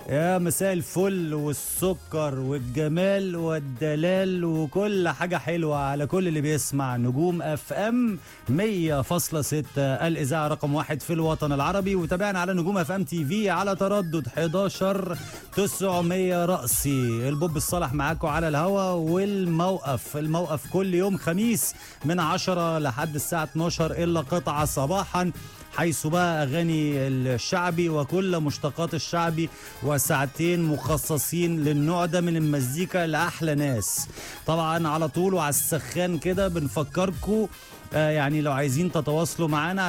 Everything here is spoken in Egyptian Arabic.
يا مساء الفل والسكر والجمال والدلال وكل حاجة حلوة على كل اللي بيسمع نجوم اف ام 100.6 الإذاعة رقم واحد في الوطن العربي وتابعنا على نجوم اف ام تي في على تردد 11 900 رأسي البوب الصالح معاكم على الهوا والموقف الموقف كل يوم خميس من 10 لحد الساعة 12 إلا قطعة صباحا حيث بقى اغاني الشعبي وكل مشتقات الشعبي وساعتين مخصصين للنوع ده من المزيكا لاحلى ناس طبعا على طول وعلى السخان كده بنفكركم آه يعني لو عايزين تتواصلوا معانا